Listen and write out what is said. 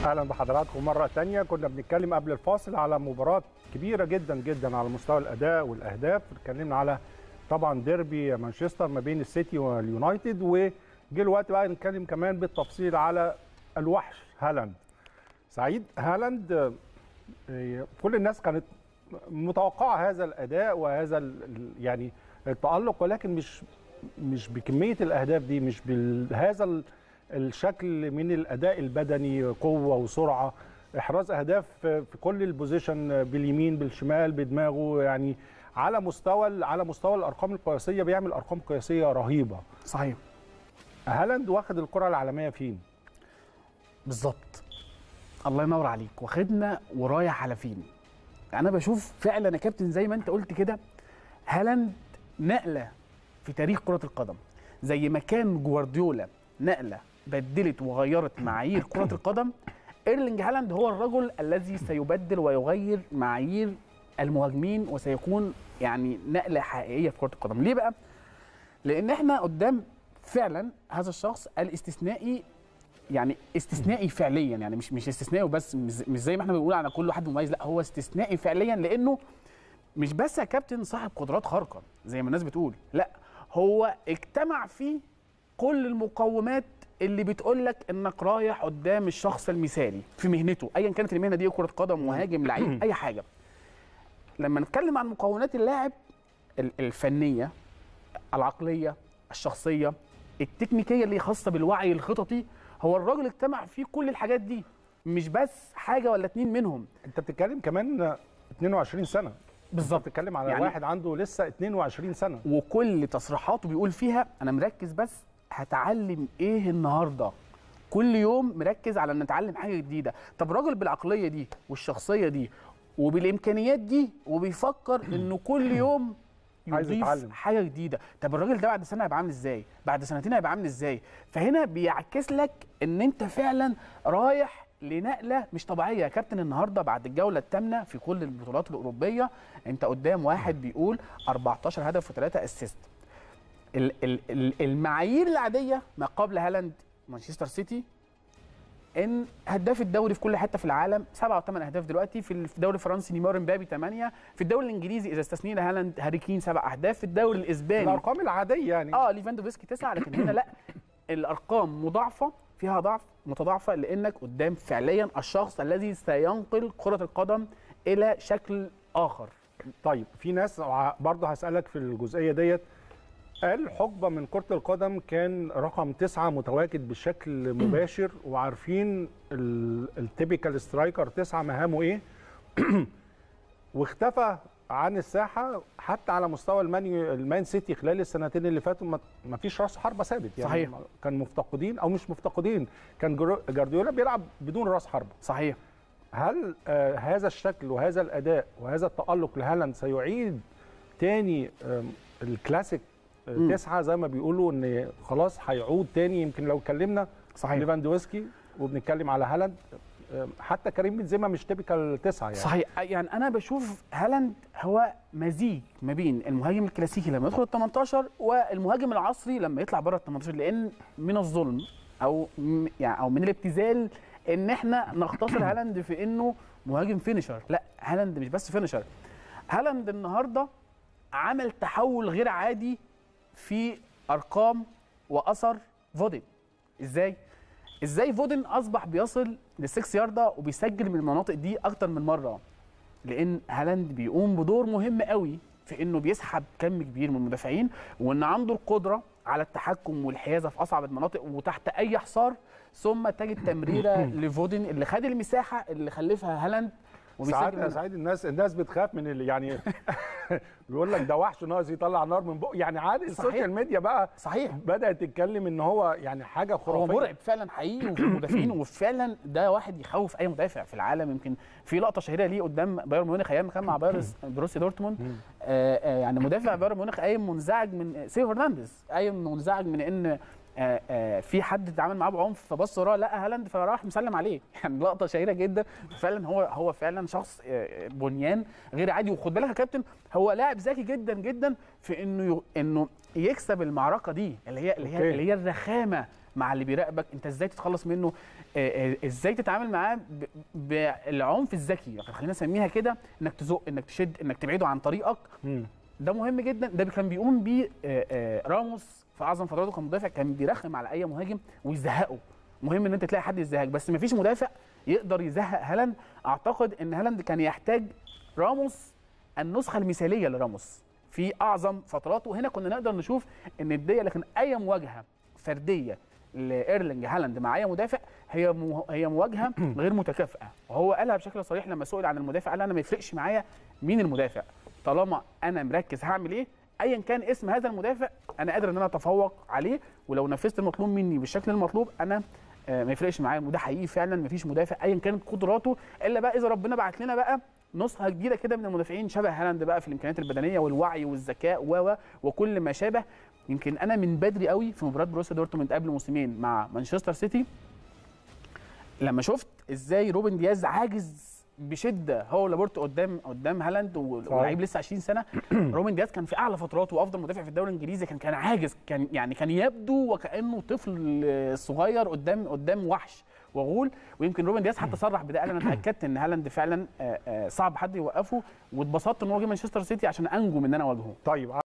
اهلا بحضراتكم مره تانية كنا بنتكلم قبل الفاصل على مباراه كبيره جدا جدا على مستوى الاداء والاهداف اتكلمنا على طبعا ديربي مانشستر ما بين السيتي واليونايتد وجه الوقت بقى نتكلم كمان بالتفصيل على الوحش هالاند سعيد هالاند آه، كل الناس كانت متوقعه هذا الاداء وهذا ال- يعني التالق ولكن مش مش بكميه الاهداف دي مش بهذا ال- الشكل من الاداء البدني قوه وسرعه احراز اهداف في في كل البوزيشن باليمين بالشمال بدماغه يعني على مستوى ال- على مستوى الارقام القياسيه بيعمل ارقام قياسيه رهيبه صحيح هالاند واخد الكره العالميه فين بالظبط الله ينور عليك واخدنا ورايح على فين انا بشوف فعلا يا كابتن زي ما انت قلت كده هالاند نقله في تاريخ كره القدم زي ما كان جوارديولا نقله بدلت وغيرت معايير كره القدم ايرلينج هالاند هو الرجل الذي سيبدل ويغير معايير المهاجمين وسيكون يعني نقله حقيقيه في كره القدم ليه بقى لان احنا قدام فعلا هذا الشخص الاستثنائي يعني استثنائي فعليا يعني مش مش استثنائي وبس مش مش زي ما احنا بنقول على كل حد مميز لا هو استثنائي فعليا لانه مش بس يا كابتن صاحب قدرات خارقه زي ما الناس بتقول لا هو اجتمع فيه كل المقومات اللي بتقول لك انك رايح قدام الشخص المثالي في مهنته ايا كانت المهنه دي كره قدم مهاجم لعيب اي حاجه لما نتكلم عن مكونات اللاعب ال- الفنيه العقليه الشخصيه التكنيكيه اللي خاصه بالوعي الخططي هو الراجل اجتمع فيه كل الحاجات دي مش بس حاجه ولا اتنين منهم انت بتتكلم كمان 22 سنه بالظبط بتتكلم على يعني- يعني واحد عنده لسه 22 سنه وكل تصريحاته بيقول فيها انا مركز بس هتعلم ايه النهارده كل يوم مركز على ان اتعلم حاجه جديده طب راجل بالعقليه دي والشخصيه دي وبالامكانيات دي وبيفكر انه كل يوم عايز يضيف يتعلم. حاجه جديده طب الراجل ده بعد سنه هيبقى عامل ازاي بعد سنتين هيبقى عامل ازاي فهنا بيعكس لك ان انت فعلا رايح لنقله مش طبيعيه يا كابتن النهارده بعد الجوله الثامنه في كل البطولات الاوروبيه انت قدام واحد بيقول 14 هدف وثلاثه اسيست ال- ال- ال- المعايير العاديه ما قبل هالاند مانشستر سيتي ان هداف الدوري في كل حته في العالم سبعة وثمان اهداف دلوقتي في الدوري الفرنسي نيمار امبابي ثمانيه في الدوري الانجليزي اذا استثنينا هالاند هاري كين سبع اهداف في الدوري الاسباني الارقام العاديه يعني اه ليفاندوفسكي تسعه لكن هنا لا الارقام مضاعفه فيها ضعف متضاعفه لانك قدام فعليا الشخص الذي سينقل كره القدم الى شكل اخر طيب في ناس ع- برضه هسألك في الجزئية ديت قال حقبة من كرة القدم كان رقم تسعة متواجد بشكل مباشر وعارفين التيبيكال سترايكر تسعة مهامه ايه واختفى عن الساحة حتى على مستوى المان المان سيتي خلال السنتين اللي فاتوا ما- ما فيش راس حربة ثابت يعني صحيح. كان مفتقدين او مش مفتقدين كان جرو- جارديولا بيلعب بدون راس حربة صحيح هل آه هذا الشكل وهذا الاداء وهذا التالق لهالاند سيعيد تاني آم، الكلاسيك آه، مم. تسعه زي ما بيقولوا ان خلاص هيعود تاني يمكن لو اتكلمنا صحيح ليفاندوسكي وبنتكلم على هالاند آم، حتى كريم بنزيما مش تيبيكال تسعه يعني صحيح يعني انا بشوف هالاند هو مزيج ما بين المهاجم الكلاسيكي لما يدخل ال 18 والمهاجم العصري لما يطلع بره ال 18 لان من الظلم او م- يعني او من الابتذال ان احنا نختصر هالاند في انه مهاجم فينيشر لا هالاند مش بس فينيشر هالاند النهارده عمل تحول غير عادي في ارقام واثر فودن ازاي ازاي فودن اصبح بيصل للسكس ياردة وبيسجل من المناطق دي اكتر من مره لان هالاند بيقوم بدور مهم قوي في انه بيسحب كم كبير من المدافعين وان عنده القدره على التحكم والحيازه في اصعب المناطق وتحت اي حصار ثم تجد تمريره لفودن اللي خد المساحه اللي خلفها هالاند ساعات وبيسجل يا منها. سعيد الناس الناس بتخاف من اللي يعني بيقول لك ده وحش ناقص يطلع نار من بقه يعني عادي صحيح. السوشيال ميديا بقى صحيح بدات تتكلم ان هو يعني حاجه هو خرافيه مرعب فعلا حقيقي وفي المدافعين وفعلا ده واحد يخوف اي مدافع في العالم يمكن في لقطه شهيره ليه قدام بايرن ميونخ ايام ما كان مع بايرن بروسيا دورتموند آه آه يعني مدافع بايرن ميونخ قايم منزعج من سيو فرنانديز قايم منزعج من ان آه آه في حد اتعامل معاه بعنف فبص وراه لقى هالاند فراح مسلم عليه يعني لقطه شهيره جدا فعلا هو هو فعلا شخص آه، بنيان غير عادي وخد بالك يا كابتن هو لاعب ذكي جدا جدا في انه ي- انه يكسب المعركه دي اللي هي اللي هي أوكي. اللي هي الرخامه مع اللي بيراقبك انت ازاي تتخلص منه آه، آه، ازاي تتعامل معاه ب- بالعنف الذكي يعني خلينا نسميها كده انك تزق انك تشد انك تبعده عن طريقك مم. ده مهم جدا ده كان بيقوم بيه آه، آه، راموس في اعظم فتراته كمدافع كان بيرخم على اي مهاجم ويزهقه مهم ان انت تلاقي حد يزهقك بس ما فيش مدافع يقدر يزهق هالاند اعتقد ان هالاند كان يحتاج راموس النسخه المثاليه لراموس في اعظم فتراته هنا كنا نقدر نشوف النديه لكن اي مواجهه فرديه لايرلينج هالاند مع اي مدافع هي مو- هي مواجهه غير متكافئه وهو قالها بشكل صريح لما سئل عن المدافع قال انا ما يفرقش معايا مين المدافع طالما انا مركز هعمل ايه ايا كان اسم هذا المدافع انا قادر ان انا اتفوق عليه ولو نفذت المطلوب مني بالشكل المطلوب انا آه، ما يفرقش معايا وده حقيقي فعلا ما فيش مدافع ايا كانت قدراته الا بقى اذا ربنا بعت لنا بقى نسخه جديده كده من المدافعين شبه هالاند بقى في الامكانيات البدنيه والوعي والذكاء و و وكل ما شابه يمكن انا من بدري قوي في مباراه بروسيا دورتموند قبل موسمين مع مانشستر سيتي لما شفت ازاي روبن دياز عاجز بشده هو لابورت قدام قدام هالاند و- صحيح. ولاعيب لسه 20 سنه روبن دياز كان في اعلى فتراته وافضل مدافع في الدوري الانجليزي كان كان عاجز كان يعني كان يبدو وكانه طفل صغير قدام قدام وحش وغول ويمكن روبن دياز حتى صرح بده قال انا اتاكدت ان هالاند فعلا آه، آه، صعب حد يوقفه واتبسطت ان هو جه مانشستر سيتي عشان انجو من ان انا اواجهه طيب